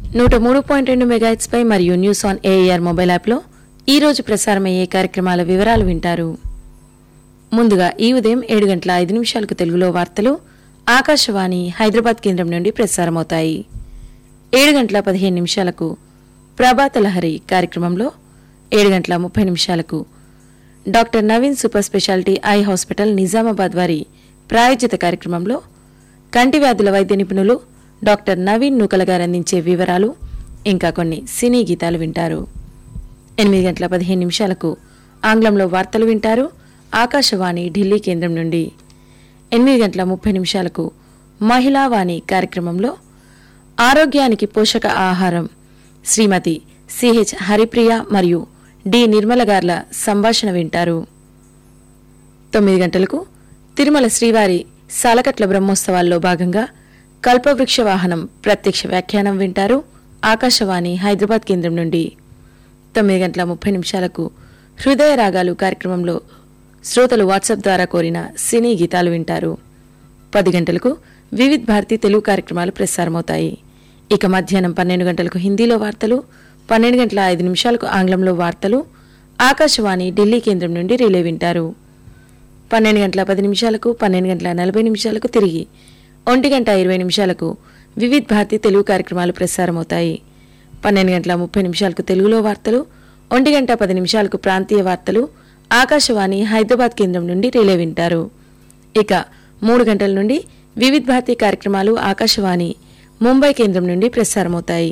నూట మూడు పాయింట్ రెండు మెగాహెట్స్ పై మరియు న్యూస్ ఆన్ ఏఆర్ మొబైల్ యాప్లో ఈ రోజు ప్రసారమయ్యే కార్యక్రమాల వివరాలు వింటారు ముందుగా ఈ ఉదయం ఏడు గంటల ఐదు నిమిషాలకు తెలుగులో వార్తలు ఆకాశవాణి హైదరాబాద్ కేంద్రం నుండి ప్రసారమవుతాయి ఏడు గంటల పదిహేను నిమిషాలకు ప్రభాత లహరి కార్యక్రమంలో ఏడు గంటల ముప్పై నిమిషాలకు doctor Naveen super speciality eye hospital Nizamabad వారి ప్రాయోజిత కార్యక్రమంలో కంటి వ్యాధుల వైద్య నిపుణులు డాక్టర్ నవీన్ నూకల గారు అందించే వివరాలు ఇంకా కొన్ని సినీ గీతాలు వింటారు ఎనిమిది గంటల పదిహేను నిమిషాలకు ఆంగ్లంలో వార్తలు వింటారు ఆకాశవాణి ఢిల్లీ కేంద్రం నుండి ఎనిమిది గంటల ముప్పై నిమిషాలకు మహిళా వాణి కార్యక్రమంలో ఆరోగ్యానికి పోషక ఆహారం శ్రీమతి సిహెచ్ హరిప్రియ మరియు డి నిర్మల గార్ల సంభాషణ వింటారు తొమ్మిది గంటలకు తిరుమల శ్రీవారి సాలకట్ల బ్రహ్మోత్సవాల్లో భాగంగా కల్పవృక్ష వాహనం ప్రత్యక్ష వ్యాఖ్యానం వింటారు ఆకాశవాణి హైదరాబాద్ కేంద్రం నుండి తొమ్మిది గంటల ముప్పై నిమిషాలకు హృదయ రాగాలు కార్యక్రమంలో శ్రోతలు వాట్సాప్ ద్వారా కోరిన సినీ గీతాలు వింటారు పది గంటలకు వివిధ్ భారతి తెలుగు కార్యక్రమాలు ప్రసారమవుతాయి ఇక మధ్యాహ్నం పన్నెండు గంటలకు హిందీలో వార్తలు పన్నెండు గంటల ఐదు నిమిషాలకు ఆంగ్లంలో వార్తలు ఆకాశవాణి ఢిల్లీ కేంద్రం నుండి రిలే వింటారు పన్నెండు గంటల పది నిమిషాలకు పన్నెండు గంటల నలభై నిమిషాలకు తిరిగి ఒంటి గంట ఇరవై నిమిషాలకు వివిధ్ భారతి తెలుగు కార్యక్రమాలు ప్రసారమవుతాయి పన్నెండు గంటల ముప్పై నిమిషాలకు తెలుగులో వార్తలు ఒంటి గంట పది నిమిషాలకు ప్రాంతీయ వార్తలు ఆకాశవాణి హైదరాబాద్ కేంద్రం నుండి రిలే వింటారు ఇక మూడు గంటల నుండి వివిధ్ భారతి కార్యక్రమాలు ఆకాశవాణి ముంబై కేంద్రం నుండి ప్రసారమవుతాయి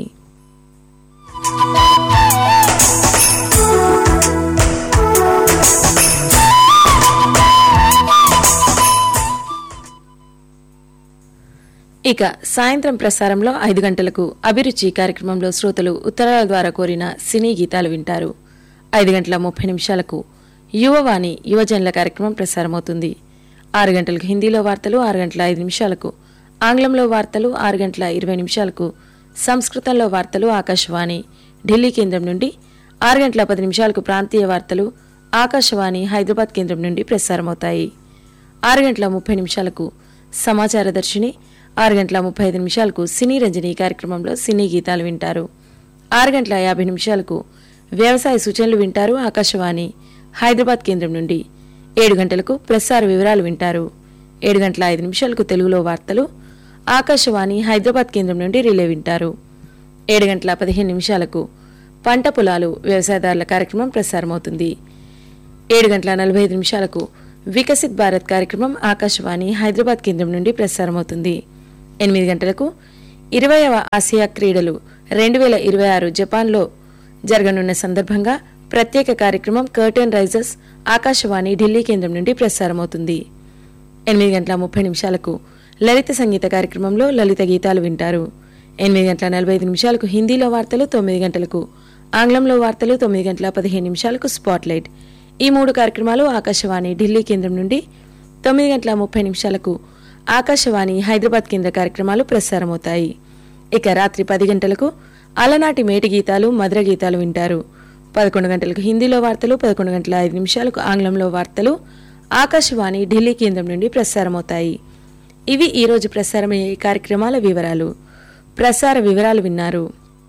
ఇక సాయంత్రం ప్రసారంలో ఐదు గంటలకు అభిరుచి కార్యక్రమంలో శ్రోతలు ఉత్తరాల ద్వారా కోరిన సినీ గీతాలు వింటారు ఐదు గంటల ముప్పై నిమిషాలకు యువవాణి యువజనుల కార్యక్రమం ప్రసారమవుతుంది ఆరు గంటలకు హిందీలో వార్తలు ఆరు గంటల ఐదు నిమిషాలకు ఆంగ్లంలో వార్తలు ఆరు గంటల ఇరవై నిమిషాలకు సంస్కృతంలో వార్తలు ఆకాశవాణి ఢిల్లీ కేంద్రం నుండి ఆరు గంటల పది నిమిషాలకు ప్రాంతీయ వార్తలు ఆకాశవాణి హైదరాబాద్ కేంద్రం నుండి ప్రసారమవుతాయి ఆరు గంటల ముప్పై నిమిషాలకు సమాచార దర్శిని ఆరు గంటల ముప్పై ఐదు నిమిషాలకు సినీ రంజని కార్యక్రమంలో సినీ గీతాలు వింటారు ఆరు గంటల యాభై నిమిషాలకు వ్యవసాయ సూచనలు వింటారు ఆకాశవాణి హైదరాబాద్ కేంద్రం నుండి ఏడు గంటలకు ప్రసార వివరాలు వింటారు ఏడు గంటల ఐదు నిమిషాలకు తెలుగులో వార్తలు ఆకాశవాణి హైదరాబాద్ కేంద్రం నుండి రిలే వింటారు ఏడు గంటల పదిహేను నిమిషాలకు పంట పొలాలు వ్యవసాయదారుల కార్యక్రమం ప్రసారమవుతుంది ఏడు గంటల నలభై ఐదు నిమిషాలకు వికసిత్ భారత్ కార్యక్రమం ఆకాశవాణి హైదరాబాద్ కేంద్రం నుండి ప్రసారమవుతుంది ఎనిమిది గంటలకు ఇరవైవ ఆసియా క్రీడలు రెండు వేల ఇరవై ఆరు జపాన్లో జరగనున్న సందర్భంగా ప్రత్యేక కార్యక్రమం కర్టెన్ రైజర్స్ ఆకాశవాణి ఢిల్లీ కేంద్రం నుండి ప్రసారమవుతుంది ఎనిమిది గంటల ముప్పై నిమిషాలకు లలిత సంగీత కార్యక్రమంలో లలిత గీతాలు వింటారు ఎనిమిది గంటల నలభై ఐదు నిమిషాలకు హిందీలో వార్తలు తొమ్మిది గంటలకు ఆంగ్లంలో వార్తలు తొమ్మిది గంటల పదిహేను నిమిషాలకు స్పాట్లైట్ ఈ మూడు కార్యక్రమాలు ఆకాశవాణి ఢిల్లీ కేంద్రం నుండి తొమ్మిది గంటల ముప్పై నిమిషాలకు ఆకాశవాణి హైదరాబాద్ కేంద్ర కార్యక్రమాలు ప్రసారమవుతాయి ఇక రాత్రి పది గంటలకు అలనాటి మేటి గీతాలు మధుర గీతాలు వింటారు పదకొండు గంటలకు హిందీలో వార్తలు పదకొండు గంటల ఐదు నిమిషాలకు ఆంగ్లంలో వార్తలు ఆకాశవాణి ఢిల్లీ కేంద్రం నుండి ప్రసారమవుతాయి ఇవి ఈ రోజు ప్రసారమయ్యే కార్యక్రమాల వివరాలు ప్రసార వివరాలు విన్నారు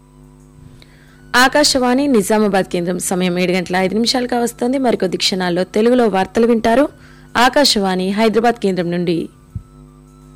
ఆకాశవాణి నిజామాబాద్ కేంద్రం సమయం ఏడు గంటల ఐదు నిమిషాలుగా వస్తుంది మరికొద్ది క్షణాల్లో తెలుగులో వార్తలు వింటారు ఆకాశవాణి హైదరాబాద్ కేంద్రం నుండి